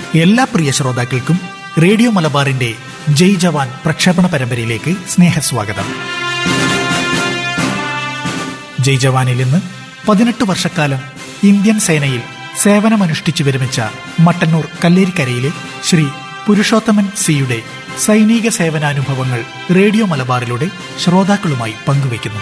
എല്ലാ പ്രിയ ശ്രോതാക്കൾക്കും റേഡിയോ മലബാറിന്റെ ജയ് ജവാൻ പ്രക്ഷേപണ പരമ്പരയിലേക്ക് സ്നേഹസ്വാഗതം ജയ് ജവാനിൽ ഇന്ന് പതിനെട്ട് വർഷക്കാലം ഇന്ത്യൻ സേനയിൽ സേവനമനുഷ്ഠിച്ചു വിരമിച്ച മട്ടന്നൂർ കല്ലേരിക്കരയിലെ ശ്രീ പുരുഷോത്തമൻ സിയുടെ സൈനിക സേവനാനുഭവങ്ങൾ റേഡിയോ മലബാറിലൂടെ ശ്രോതാക്കളുമായി പങ്കുവയ്ക്കുന്നു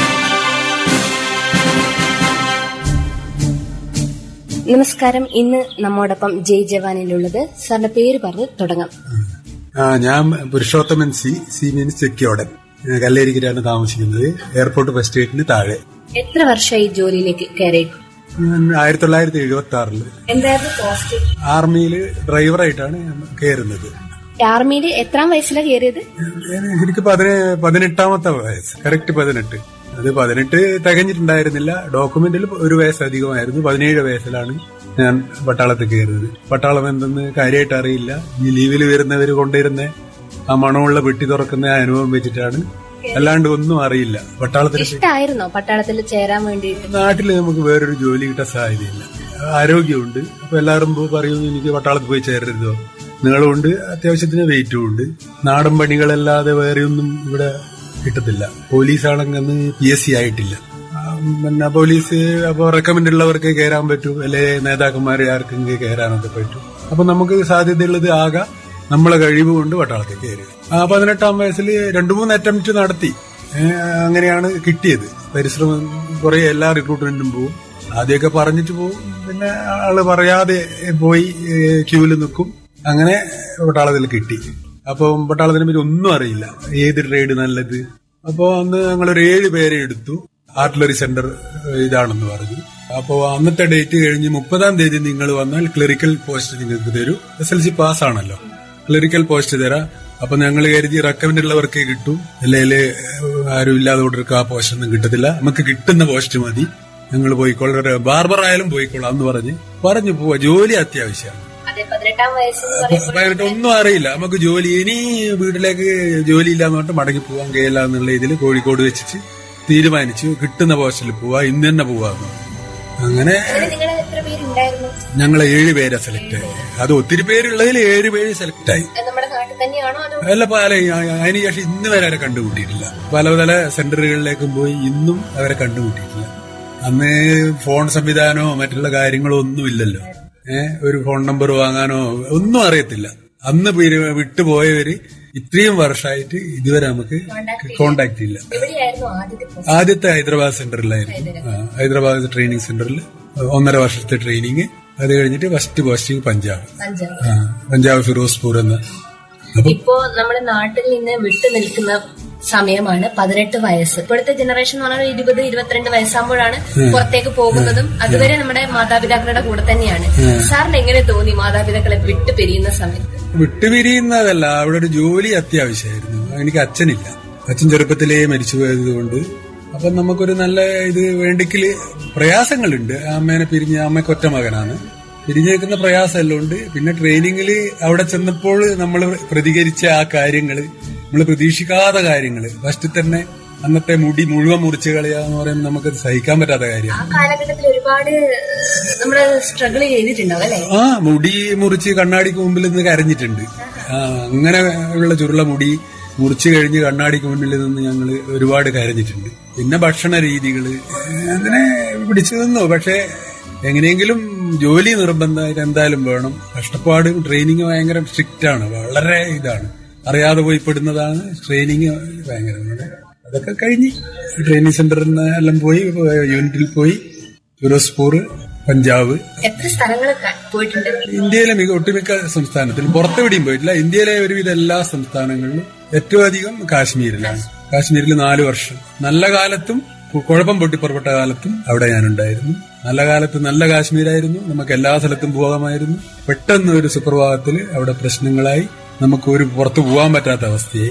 നമസ്കാരം ഇന്ന് നമ്മോടൊപ്പം ജയ് ജവാനിലുള്ളത് സാറിന്റെ പേര് പറഞ്ഞ് തുടങ്ങാം ആ, ഞാൻ Purushothaman C C means Chekkiyodan ഞാൻ കല്ലേരിക്കലാണ് താമസിക്കുന്നത് എയർപോർട്ട് ഫസ്റ്റ് ഗേറ്റിന് താഴെ എത്ര വർഷമായി ജോലിയിലേക്ക് കയറിയിട്ട് ഞാൻ ആയിരത്തി തൊള്ളായിരത്തി എഴുപത്തി ആറില് എന്തായിരുന്നു പോസ്റ്റ് ആർമിയിൽ ഡ്രൈവറായിട്ടാണ് ഞാൻ കയറുന്നത് ആർമിയിൽ എത്രാം വയസ്സിലാണ് കയറിയത് എനിക്ക് പതിനെ പതിനെട്ടാമത്തെ വയസ്സ് കറക്റ്റ് പതിനെട്ട് അത് പതിനെട്ട് തികഞ്ഞിട്ടുണ്ടായിരുന്നില്ല ഡോക്യുമെന്റിൽ ഒരു വയസ്സ് അധികമായിരുന്നു പതിനേഴ് വയസ്സിലാണ് ഞാൻ പട്ടാളത്തിൽ കയറുന്നത് പട്ടാളം എന്തെന്ന് കാര്യമായിട്ട് അറിയില്ല ഈ ലീവിൽ വരുന്നവർ കൊണ്ടുവരുന്ന ആ മണമുള്ള പെട്ടി തുറക്കുന്ന ആ അനുഭവം വെച്ചിട്ടാണ് അല്ലാണ്ട് ഒന്നും അറിയില്ല പട്ടാളത്തിൽ ഇഷ്ടായിരുന്നോ പട്ടാളത്തിൽ ചേരാൻ വേണ്ടിയിട്ട് നാട്ടിൽ നമുക്ക് വേറൊരു ജോലി കിട്ടാൻ സാധ്യതയില്ല ആരോഗ്യമുണ്ട് അപ്പൊ എല്ലാവരും പോ- പറയും എനിക്ക് പട്ടാളത്തിൽ പോയി ചേരരുതോ നീളമുണ്ട് അത്യാവശ്യത്തിന് വെയിറ്റും ഉണ്ട് നാടൻ പണികളല്ലാതെ വേറെയൊന്നും ഇവിടെ കിട്ടത്തില്ല പോലീസാണെങ്കിൽ അന്ന് പി എസ് സി ആയിട്ടില്ല ആ, പിന്നെ പോലീസ് അപ്പൊ റെക്കമെൻഡ് ഉള്ളവർക്ക് കയറാൻ പറ്റും അല്ലെ നേതാക്കന്മാർ ആർക്കെങ്കിലും കയറാനൊക്കെ പറ്റും അപ്പൊ നമുക്ക് സാധ്യതയുള്ളത് ആകെ നമ്മളെ കഴിവ് കൊണ്ട് പട്ടാളത്തിൽ കയറി ആ പതിനെട്ടാം വയസ്സിൽ രണ്ടു മൂന്ന് അറ്റംപ്റ്റ് നടത്തി ഏഹ് അങ്ങനെയാണ് കിട്ടിയത് പരിശ്രമം കുറെ എല്ലാ റിക്രൂട്ട്മെന്റിനും പോവും ആദ്യമൊക്കെ പറഞ്ഞിട്ട് പോവും പിന്നെ ആള് പറയാതെ പോയി ക്യൂവിൽ നിൽക്കും അങ്ങനെ പട്ടാളത്തിൽ കിട്ടി അപ്പം പട്ടാളത്തിനെ പറ്റി ഒന്നും അറിയില്ല ഏത് ട്രേഡ് നല്ലത് അപ്പോ അന്ന് ഞങ്ങളൊരു ഏഴ് പേരെ എടുത്തു ആർട്ടിലറി സെന്റർ ഇതാണെന്ന് പറഞ്ഞു അപ്പോ അന്നത്തെ ഡേറ്റ് കഴിഞ്ഞ് മുപ്പതാം തീയതി നിങ്ങൾ വന്നാൽ ക്ലറിക്കൽ പോസ്റ്റ് നിങ്ങൾക്ക് തരൂ എസ് എൽ സി പാസ് ആണല്ലോ ക്ലറിക്കൽ പോസ്റ്റ് തരാം അപ്പൊ ഞങ്ങൾ കരുതി റെക്കമെൻഡ് ഉള്ളവർക്കേ കിട്ടും അല്ലെങ്കിൽ ആരും ഇല്ലാതെ കൊണ്ടിരിക്കുക ആ പോസ്റ്റ് ഒന്നും കിട്ടത്തില്ല നമുക്ക് കിട്ടുന്ന പോസ്റ്റ് മതി ഞങ്ങൾ പോയിക്കോളാം ബാർബർ ആയാലും പോയിക്കോളാം എന്ന് പറഞ്ഞ് പറഞ്ഞു പോവാ ജോലി അത്യാവശ്യമാണ് അതെ പതിനെട്ടാം വയസ്സ് അപ്പൊ ഭയങ്കര ഒന്നും അറിയില്ല നമുക്ക് ജോലി ഇനി വീട്ടിലേക്ക് ജോലി ഇല്ലാന്ന് പറഞ്ഞിട്ട് മടങ്ങി പോവാൻ കഴിയില്ല എന്നുള്ള ഇതിൽ കോഴിക്കോട് വെച്ചിട്ട് തീരുമാനിച്ചു കിട്ടുന്ന പോസ്റ്റിൽ പോവാ ഇന്ന് തന്നെ പോവാന്ന് പറഞ്ഞു. അങ്ങനെ നിങ്ങൾ എത്ര പേരുണ്ടായിരുന്നു ഞങ്ങൾ ഏഴ് പേരെ സെലക്ട് ആയി അത് ഒത്തിരി പേരുള്ളതിൽ ഏഴ് പേര് സെലക്ട് ആയി നമ്മുടെ നാട്ടിൽ തന്നെയാണോ അതോ അല്ല പല അതിന് ശേഷം ഇന്ന് വരെ അവരെ കണ്ടുമുട്ടിയിട്ടില്ല പല പല സെന്ററുകളിലേക്കും പോയി ഇന്നും അവരെ കണ്ടുമുട്ടിയിട്ടില്ല അന്ന് ഫോൺ സംവിധാനമോ മറ്റുള്ള കാര്യങ്ങളോ ഒന്നും ഇല്ലല്ലോ ഏഹ് ഒരു ഫോൺ നമ്പർ വാങ്ങാനോ ഒന്നും അറിയത്തില്ല അന്ന് പിരി- വിട്ടുപോയവര് ഇത്രയും വർഷമായിട്ട് ഇതുവരെ നമുക്ക് കോണ്ടാക്ട് ഇല്ല എവിടെയായിരുന്നു ആദ്യത്തെ പോസ്റ്റ് ആദ്യത്തെ ഹൈദരാബാദ് സെന്ററിലായിരുന്നു ആ, ഹൈദരാബാദ് ട്രെയിനിങ് സെന്ററിൽ ഒന്നര വർഷത്തെ ട്രെയിനിങ് അത് കഴിഞ്ഞിട്ട് ഫസ്റ്റ് പോസ്റ്റിംഗ് പഞ്ചാബ് പഞ്ചാബ് ആ, പഞ്ചാബ് ഫിറോസ്പൂർ എന്ന അപ്പൊ ഇപ്പോ നമ്മുടെ നാട്ടിൽ നിന്ന് വിട്ടു നിൽക്കുന്ന സമയമാണ് പതിനെട്ട് വയസ്സ് ഇപ്പോഴത്തെ ജനറേഷൻ എന്ന് പറഞ്ഞാൽ ഇരുപത് ഇരുപത്തിരണ്ട് വയസ്സാകുമ്പോഴാണ് പുറത്തേക്ക് പോകുന്നതും അതുവരെ നമ്മുടെ മാതാപിതാക്കളുടെ കൂടെ തന്നെയാണ് സാറിന് എങ്ങനെ തോന്നി മാതാപിതാക്കളെ വിട്ടു പിരിയുന്ന സമയത്ത് വിട്ടുപിരിയുന്നതല്ല അവിടെ ഒരു ജോലി അത്യാവശ്യമായിരുന്നു എനിക്ക് അച്ഛനില്ല അച്ഛൻ ചെറുപ്പത്തിലേ മരിച്ചു പോയതുകൊണ്ട് അപ്പൊ നമുക്കൊരു നല്ല ഇത് വേണ്ടിക്കല് പ്രയാസങ്ങളുണ്ട് അമ്മേനെ പിരിഞ്ഞ അമ്മയ്ക്ക് ഒറ്റ മകനാണ് പിരിഞ്ഞേക്കുന്ന പ്രയാസമെല്ലാം ഉണ്ട് പിന്നെ ട്രെയിനിങ്ങിൽ അവിടെ ചെന്നപ്പോൾ നമ്മൾ പ്രതികരിച്ച ആ കാര്യങ്ങള് നമ്മൾ പ്രതീക്ഷിക്കാത്ത കാര്യങ്ങള് ഫസ്റ്റ് തന്നെ അന്നത്തെ മുടി മുഴുവൻ മുറിച്ച് കളയുക എന്ന് പറയുമ്പോൾ നമുക്കത് സഹിക്കാൻ പറ്റാത്ത കാര്യമാണ് ആ കാലഘട്ടത്തിൽ ഒരുപാട് നമ്മള് സ്ട്രഗിൾ ചെയ്തിട്ടുണ്ടാവും അല്ലെ ആ മുടി മുറിച്ച് കണ്ണാടിക്ക് മുമ്പിൽ നിന്ന് കരഞ്ഞിട്ടുണ്ട് ആ അങ്ങനെ ഉള്ള ചുരുള മുടി മുറിച്ച് കഴിഞ്ഞ് കണ്ണാടിക്ക് മുന്നിൽ നിന്ന് ഞങ്ങൾ ഒരുപാട് കരഞ്ഞിട്ടുണ്ട് പിന്നെ ഭക്ഷണ രീതികള് അങ്ങനെ പിടിച്ചു നിന്നു പക്ഷെ എങ്ങനെയെങ്കിലും ജോലി നിർബന്ധമായിട്ട് എന്തായാലും വേണം കഷ്ടപ്പാടും ട്രെയിനിങ് ഭയങ്കര സ്ട്രിക്റ്റ് ആണ് വളരെ ഇതാണ് അറിയാതെ പോയി പെടുന്നതാണ് ട്രെയിനിങ് ഭയങ്കര അതൊക്കെ കഴിഞ്ഞ് ട്രെയിനിങ് സെന്ററിൽ നിന്ന് എല്ലാം പോയി യൂണിറ്റിൽ പോയി ഫിറോസ്പൂർ പഞ്ചാബ് എത്ര സ്ഥലങ്ങൾ പോയിട്ടുണ്ട് ഇന്ത്യയിലെ മിക ഒട്ടുമിക്ക സംസ്ഥാനത്തിലും പുറത്തെവിടെയും പോയിട്ടില്ല ഇന്ത്യയിലെ ഒരുവിധ എല്ലാ സംസ്ഥാനങ്ങളിലും ഏറ്റവും അധികം കാശ്മീരിലാണ് കാശ്മീരിൽ നാല് വർഷം നല്ല കാലത്തും കു- കുഴപ്പം പൊട്ടി പുറപ്പെട്ട കാലത്തും അവിടെ ഞാനുണ്ടായിരുന്നു നല്ല കാലത്ത് നല്ല കാശ്മീരായിരുന്നു നമുക്ക് എല്ലാ സ്ഥലത്തും പോകാമായിരുന്നു പെട്ടെന്ന് ഒരു സുപ്രഭാതത്തിൽ അവിടെ പ്രശ്നങ്ങളായി നമുക്ക് ഒരു പുറത്തു പോകാൻ പറ്റാത്ത അവസ്ഥയായി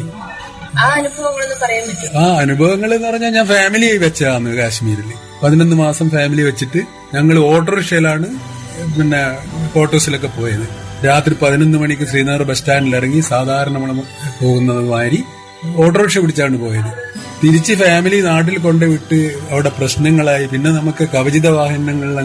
ആ അനുഭവങ്ങളൊന്ന് പറയാൻ പറ്റും ആ അനുഭവങ്ങൾ എന്ന് പറഞ്ഞാൽ ഞാൻ ഫാമിലി വെച്ചതാണ് കാശ്മീരിൽ പതിനൊന്ന് മാസം ഫാമിലി വെച്ചിട്ട് ഞങ്ങൾ ഓട്ടോറിക്ഷയിലാണ് പിന്നെ ക്വാർട്ടേഴ്സിലൊക്കെ പോയത് രാത്രി പതിനൊന്ന് മണിക്ക് ശ്രീനഗർ ബസ് സ്റ്റാൻഡിൽ ഇറങ്ങി സാധാരണ നമ്മൾ പോകുന്നത് മാതിരി ഓട്ടോറിക്ഷ പിടിച്ചാണ് പോയത് തിരിച്ച് ഫാമിലി നാട്ടിൽ കൊണ്ടുവിട്ട് അവിടെ പ്രശ്നങ്ങളായി പിന്നെ നമുക്ക് കവചിത വാഹനങ്ങളിൽ